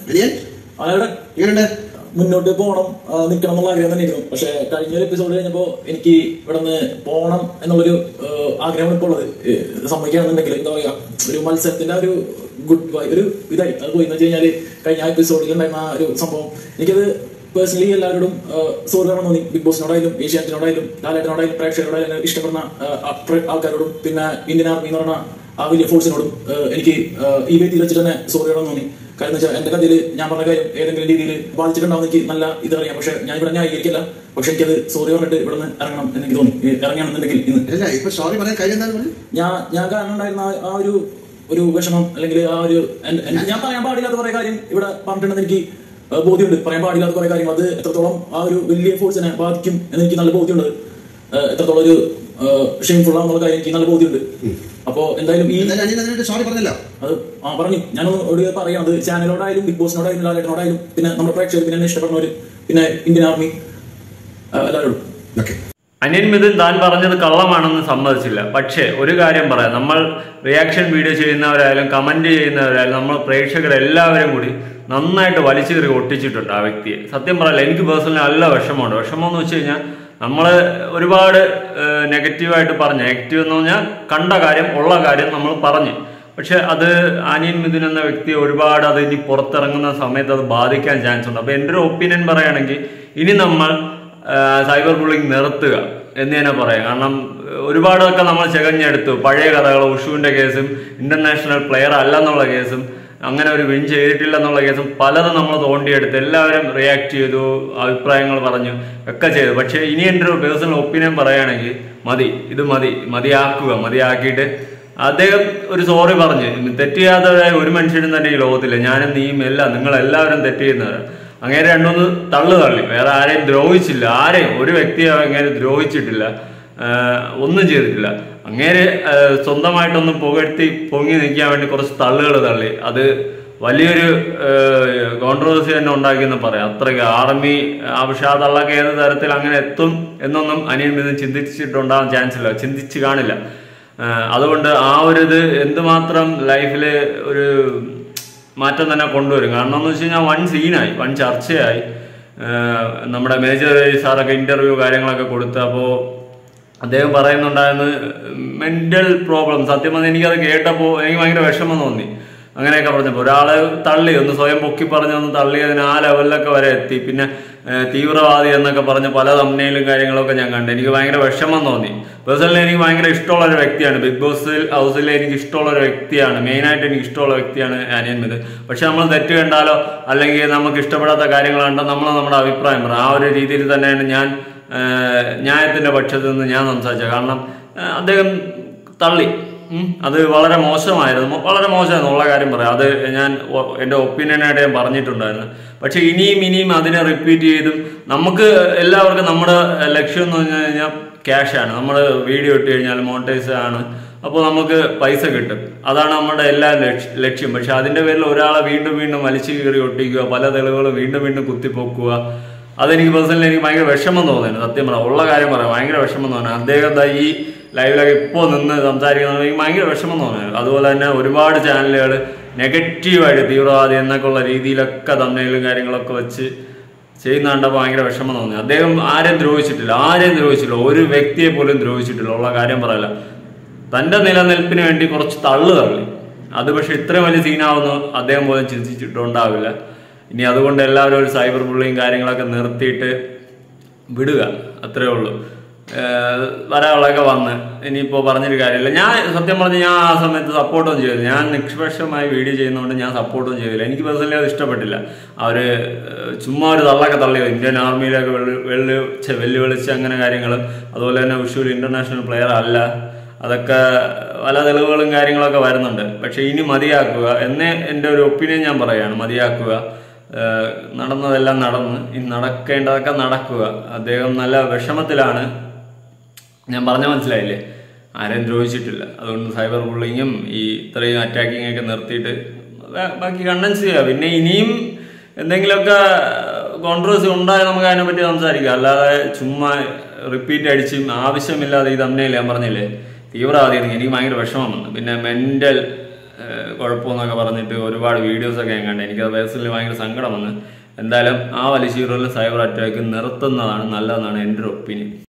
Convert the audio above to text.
അനിയൻ അയാളുടെ എങ്ങനെയുണ്ട് മുന്നോട്ട് പോകണം ആ, നിൽക്കണം എന്നുള്ള ആഗ്രഹം തന്നെയായിരുന്നു പക്ഷെ കഴിഞ്ഞ ഒരു എപ്പിസോഡ് കഴിഞ്ഞപ്പോ എനിക്ക് ഇവിടെ നിന്ന് പോകണം എന്നുള്ളൊരു ആ, ആഗ്രഹമാണ് ഇപ്പോൾ ഉള്ളത് ഏ, സമ്മതിക്കുകയാണെന്നുണ്ടെങ്കിൽ എന്താ പറയാ ഒരു മത്സരത്തിന്റെ ആ ഒരു ഗുഡ് ഒരു ഇതായി അത് പോയി എന്ന് വെച്ച് കഴിഞ്ഞാല് കഴിഞ്ഞ ആപ്പിസോഡിൽ ഉണ്ടായിരുന്ന ആ ഒരു സംഭവം എനിക്കത് പേഴ്സണലി എല്ലാവരോടും സോറി പറയണം തോന്നി ബിഗ് ബോസിനോടായാലും ഏഷ്യാനെറ്റിനോടായാലും ലാലേട്ടനോടായാലും പ്രേക്ഷകരോടായാലും എന്നെ ഇഷ്ടപ്പെടുന്ന ആ, അപ്ര- ആൾക്കാരോടും പിന്നെ ഇന്ത്യൻ ആർമി എന്ന് പറഞ്ഞ ആ വലിയ ഫോഴ്സിനോടും ആ, എനിക്ക് ആ, ഈ വേദിയിൽ വെച്ചിട്ട് തന്നെ സോറി പറയണം തോന്നി കാരണം എന്ന് വെച്ചാൽ എന്റെ കഥയിൽ ഞാൻ പറഞ്ഞ കാര്യം ഏതെങ്കിലും രീതിയിൽ ബാധിച്ചിട്ടുണ്ടാവും എനിക്ക് നല്ല ഇതറിയാം പക്ഷെ ഞാൻ ഇവിടെ ന്യായീകരിക്കില്ല പക്ഷെ എനിക്കത് സോറി പറഞ്ഞിട്ട് ഇവിടെ നിന്ന് ഇറങ്ങണം എന്ന് എനിക്ക് തോന്നി ഈ ഇറങ്ങണമെന്നുണ്ടെങ്കിൽ ഇന്ന് അല്ല ഇപ്പൊ സോറി പറയാൻ കാര്യം എന്താണ് പറഞ്ഞു ഞാൻ ഞാൻ കാരണം ഉണ്ടായിരുന്ന ആ- ആ ഒരു ഒരു വിഷമം അല്ലെങ്കിൽ ആ ഒരു എൻ- എൻ- ഞാൻ പറയാൻ പാടില്ലാത്ത കുറെ കാര്യം ഇവിടെ പറഞ്ഞിട്ടുണ്ടെന്ന് എനിക്ക് ആ, ബോധ്യമുണ്ട് പറയാൻ പാടില്ലാത്ത കുറെ കാര്യങ്ങൾ അത് എത്രത്തോളം ആ ഒരു വലിയ ഫോഴ്സിനെ ബാധിക്കും എന്ന് എനിക്ക് നല്ല ബോധ്യമുണ്ട് ആ, എത്രത്തോളം ഒരു ഷെയിംഫുൾ ആണെന്നുള്ള കാര്യം എനിക്ക് നല്ല ബോധ്യമുണ്ട് അപ്പോ എന്തായാലും ഈ എന്തായാലും അനിയൻ അതിനായിട്ട് സോറി പറഞ്ഞല്ലോ അത് ആ പറഞ്ഞു ഞാനൊന്ന് ഒരു പറയാം അത് ചാനലോടായാലും ബിഗ് ബോസിനോടായാലും ലാലേട്ടനോടായാലും പിന്നെ നമ്മുടെ പ്രേക്ഷകർ പിന്നെ എന്നെ ഇഷ്ടപ്പെടുന്നവര് പിന്നെ ഇന്ത്യൻ ആർമി ആ, എല്ലാവരോടും ഓക്കെ അനിയൻ മിഥുൻ താൻ പറഞ്ഞത് കള്ളമാണെന്ന് സമ്മതിച്ചില്ല പക്ഷേ ഒരു കാര്യം പറയാം നമ്മൾ റിയാക്ഷൻ വീഡിയോ ചെയ്യുന്നവരായാലും കമന്റ് ചെയ്യുന്നവരായാലും നമ്മൾ പ്രേക്ഷകരെല്ലാവരും കൂടി നന്നായിട്ട് വലിച്ചു കയറി ഒട്ടിച്ചിട്ടുണ്ട് ആ വ്യക്തിയെ സത്യം പറയല്ല എനിക്ക് പേഴ്സണലി നല്ല വിഷമമുണ്ട് വിഷമം എന്ന് വെച്ച് കഴിഞ്ഞാൽ നമ്മൾ ഒരുപാട് നെഗറ്റീവായിട്ട് പറഞ്ഞു നെഗറ്റീവ് എന്ന് പറഞ്ഞാൽ കണ്ട കാര്യം ഉള്ള കാര്യം നമ്മൾ പറഞ്ഞു പക്ഷെ അത് അനിയൻ മിഥുൻ എന്ന വ്യക്തി ഒരുപാട് അത് ഇനി പുറത്തിറങ്ങുന്ന സമയത്ത് അത് ബാധിക്കാൻ ചാൻസ് ഉണ്ട് അപ്പൊ എൻ്റെ ഒരു ഒപ്പീനിയൻ പറയുകയാണെങ്കിൽ ഇനി നമ്മൾ സൈബർ ബുള്ളിങ് നിർത്തുക എന്ന് തന്നെ പറയാം കാരണം ഏഹ്, ഒരുപാടൊക്കെ നമ്മൾ ചകഞ്ഞെടുത്തു പഴയ കഥകൾ ഉഷുവിന്റെ കേസും ഇന്റർനാഷണൽ പ്ലെയർ അല്ലെന്നുള്ള കേസും അങ്ങനെ ഒരു വിൻ ചെയ്തിട്ടില്ല എന്നുള്ള കേസും പലതും നമ്മൾ തോണ്ടിയെടുത്ത് എല്ലാവരും റിയാക്ട് ചെയ്തു അഭിപ്രായങ്ങൾ പറഞ്ഞു ഒക്കെ ചെയ്തു പക്ഷേ ഇനി എൻ്റെ ഒരു പേഴ്സണൽ ഒപ്പീനിയൻ പറയുകയാണെങ്കിൽ മതി ഇത് മതി മതിയാക്കുക മതിയാക്കിയിട്ട് അദ്ദേഹം ഒരു സോറി പറഞ്ഞു തെറ്റ് ചെയ്യാത്തവരായ ഒരു മനുഷ്യനും തന്നെ ഈ ലോകത്തില്ല ഞാനും നീയും എല്ലാം നിങ്ങളെല്ലാവരും തെറ്റ് ചെയ്യുന്നവരാണ് അങ്ങനെ രണ്ടൊന്ന് തള്ളു തള്ളി വേറെ ആരെയും ദ്രോഹിച്ചില്ല ആരെയും ഒരു വ്യക്തിയെ അങ്ങനെ ദ്രോഹിച്ചിട്ടില്ല ആഹ് ഒന്നും ചെയ്തിട്ടില്ല അങ്ങേര് ആഹ് സ്വന്തമായിട്ടൊന്ന് പുകഴ്ത്തി പൊങ്ങി നിൽക്കാൻ വേണ്ടി കുറച്ച് തള്ളുകൾ തള്ളി അത് വലിയൊരു കോൺട്രവേഴ്സി തന്നെ ഉണ്ടാക്കിയെന്ന് പറയാം അത്രയ്ക്ക് ആർമി പക്ഷെ ആ തള്ളൊക്കെ ഏത് തരത്തിൽ അങ്ങനെ എത്തും എന്നൊന്നും അനിയൻ മിഥുൻ ചിന്തിച്ചിട്ടുണ്ടാകാൻ ചാൻസ് ഇല്ല ചിന്തിച്ച് കാണില്ല ആഹ് അതുകൊണ്ട് ആ ഒരു ഇത് എന്തുമാത്രം ലൈഫിൽ ഒരു മാറ്റം തന്നെ കൊണ്ടുവരും കാരണം എന്ന് വെച്ച് കഴിഞ്ഞാൽ വൺ സീനായി വൺ ചർച്ചയായി ആഹ് നമ്മുടെ മേജർ സാറൊക്കെ ഇന്റർവ്യൂ കാര്യങ്ങളൊക്കെ കൊടുത്ത് അപ്പോൾ അദ്ദേഹം പറയുന്നുണ്ടായിരുന്നു മെന്റൽ പ്രോബ്ലം സത്യം പറഞ്ഞാൽ എനിക്കത് കേട്ടപ്പോൾ എനിക്ക് ഭയങ്കര വിഷമം തോന്നി അങ്ങനെയൊക്കെ പറഞ്ഞപ്പോൾ ഒരാളെ തള്ളി ഒന്ന് സ്വയം പൊക്കി പറഞ്ഞ് ഒന്ന് തള്ളി അതിന് ആ ലെവലിലൊക്കെ വരെ എത്തി പിന്നെ ഏഹ്, തീവ്രവാദി എന്നൊക്കെ പറഞ്ഞ് പല തമ്മനയിലും കാര്യങ്ങളൊക്കെ ഞാൻ കണ്ടു എനിക്ക് ഭയങ്കര വിഷമം തോന്നി പേഴ്സണലി എനിക്ക് ഭയങ്കര ഇഷ്ടമുള്ള ഒരു വ്യക്തിയാണ് ബിഗ് ബോസ് ഹൗസിൽ എനിക്ക് ഇഷ്ടമുള്ള ഒരു വ്യക്തിയാണ് മെയിനായിട്ട് എനിക്ക് ഇഷ്ടമുള്ള വ്യക്തിയാണ് അനിയൻ മിത് പക്ഷെ നമ്മൾ തെറ്റ് കണ്ടാലോ അല്ലെങ്കിൽ നമുക്ക് ഇഷ്ടപ്പെടാത്ത കാര്യങ്ങൾ കണ്ടോ നമ്മൾ നമ്മുടെ അഭിപ്രായം പറയാം ആ ഒരു രീതിയിൽ തന്നെയാണ് ഞാൻ ഏഹ്, ന്യായത്തിന്റെ പക്ഷത്ത് നിന്ന് ഞാൻ സംസാരിച്ചത് കാരണം ഏഹ്, അദ്ദേഹം തള്ളി ഉം. അത് വളരെ മോശമായിരുന്നു മോ- വളരെ മോശമായിരുന്നു ഉള്ള കാര്യം പറയാം അത് ഞാൻ ഒ- എൻ്റെ ഒപ്പീനിയനായിട്ട് ഞാൻ പറഞ്ഞിട്ടുണ്ടായിരുന്നു പക്ഷെ ഇനിയും ഇനിയും അതിനെ റിപ്പീറ്റ് ചെയ്തും നമുക്ക് എല്ലാവർക്കും നമ്മുടെ ലക്ഷ്യം എന്ന് പറഞ്ഞു കഴിഞ്ഞാൽ ക്യാഷാണ് നമ്മൾ വീഡിയോ ഇട്ട് കഴിഞ്ഞാൽ മോണിറ്റൈസ് ആണ് അപ്പോൾ നമുക്ക് പൈസ കിട്ടും അതാണ് നമ്മുടെ എല്ലാ ലക്ഷ്യ- ലക്ഷ്യം പക്ഷെ അതിൻ്റെ പേരിൽ ഒരാളെ വീണ്ടും വീണ്ടും വലിച്ചു കീറി ഒട്ടിക്കുക പല തെളിവുകളും വീണ്ടും വീണ്ടും കുത്തിപ്പൊക്കുക അതെനിക്ക് പേഴ്സണലി എനിക്ക് ഭയങ്കര വിഷമം തോന്നുന്നു സത്യം പറയാം ഉള്ള കാര്യം പറയാം ഭയങ്കര വിഷമം തോന്നുന്നു അദ്ദേഹം ദാ ഈ ലൈവിലൊക്കെ ഇപ്പോൾ നിന്ന് സംസാരിക്കുന്നത് എനിക്ക് ഭയങ്കര വിഷമം തോന്നുന്നു അതുപോലെ തന്നെ ഒരുപാട് ചാനലുകൾ നെഗറ്റീവായിട്ട് തീവ്രവാദി എന്നൊക്കെ ഉള്ള രീതിയിലൊക്കെ തമ്മിലും കാര്യങ്ങളൊക്കെ വെച്ച് ചെയ്യുന്ന കണ്ടപ്പോൾ ഭയങ്കര വിഷമം തോന്നി അദ്ദേഹം ആരെയും ദ്രോഹിച്ചിട്ടില്ല ആരെയും ദ്രോഹിച്ചില്ല ഒരു വ്യക്തിയെ പോലും ദ്രോഹിച്ചിട്ടില്ല ഉള്ള കാര്യം പറയല്ല തന്റെ നിലനിൽപ്പിന് വേണ്ടി കുറച്ച് തള്ളു തള്ളി അത് പക്ഷെ ഇത്രയും വലിയ സീനാവുന്നു അദ്ദേഹം പോലും ചിന്തിച്ചിട്ടുണ്ടാവില്ല ഇനി അതുകൊണ്ട് എല്ലാവരും ഒരു സൈബർ ബുള്ളിയും കാര്യങ്ങളൊക്കെ നിർത്തിയിട്ട് വിടുക അത്രേ ഉള്ളൂ ഏഹ് വരാനുള്ളതൊക്കെ വന്ന് ഇനിയിപ്പോൾ പറഞ്ഞൊരു കാര്യമില്ല ഞാൻ സത്യം പറഞ്ഞ് ഞാൻ ആ സമയത്ത് സപ്പോർട്ടൊന്നും ചെയ്തില്ല ഞാൻ നിഷ്പക്ഷമായി വീഡിയോ ചെയ്യുന്നതുകൊണ്ട് ഞാൻ സപ്പോർട്ടൊന്നും ചെയ്തില്ല എനിക്ക് പേഴ്സണലി അത് ഇഷ്ടപ്പെട്ടില്ല അവർ ചുമ്മാ ഒരു തള്ളൊക്കെ തള്ളിയത് ഇന്ത്യൻ ആർമിയിലൊക്കെ വെള്ളി വെള്ളി ഛെ, വെല്ലുവിളിച്ച് അങ്ങനെ കാര്യങ്ങൾ അതുപോലെ തന്നെ വിഷുവിൽ ഇന്റർനാഷണൽ പ്ലെയർ അല്ല അതൊക്കെ പല തെളിവുകളും കാര്യങ്ങളൊക്കെ വരുന്നുണ്ട് പക്ഷെ ഇനി മതിയാക്കുക എന്നേ എൻ്റെ ഒരു ഒപ്പീനിയൻ ഞാൻ പറയുകയാണ് മതിയാക്കുക ഏഹ് നടന്നതെല്ലാം നടന്ന് ഇനി നടക്കേണ്ടതൊക്കെ നടക്കുക അദ്ദേഹം നല്ല വിഷമത്തിലാണ് ഞാൻ പറഞ്ഞ മനസ്സിലായില്ലേ ആരെയും ദ്രോഹിച്ചിട്ടില്ല അതുകൊണ്ട് സൈബർ ബുള്ളിങ്ങും ഈ ഇത്രയും അറ്റാക്കിംഗ് ഒക്കെ നിർത്തിയിട്ട് ബാ- ബാക്കി കണ്ടൻസ് ചെയ്യുക പിന്നെ ഇനിയും എന്തെങ്കിലുമൊക്കെ കോൺട്രവേഴ്സി ഉണ്ടായാൽ നമുക്ക് അതിനെപ്പറ്റി സംസാരിക്കാം അല്ലാതെ ചുമ്മാ റിപ്പീറ്റ് അടിച്ചും ആവശ്യമില്ലാതെ ഈ തമ്മിൽ ഞാൻ പറഞ്ഞില്ലേ തീവ്രവാദി എനിക്ക് ഭയങ്കര വിഷമം വന്നു പിന്നെ മെന്റൽ ഏഹ്, കുഴപ്പമെന്നൊക്കെ പറഞ്ഞിട്ട് ഒരുപാട് വീഡിയോസൊക്കെ ഞാൻ കണ്ടു എനിക്കത് പേഴ്സണലി ഭയങ്കര സങ്കടം വന്ന് എന്തായാലും ആ വലിച്ചീറലും സൈബർ അറ്റാക്ക് നിർത്തുന്നതാണ് നല്ലതെന്നാണ് എൻ്റെ ഒരു ഒപ്പീനിയൻ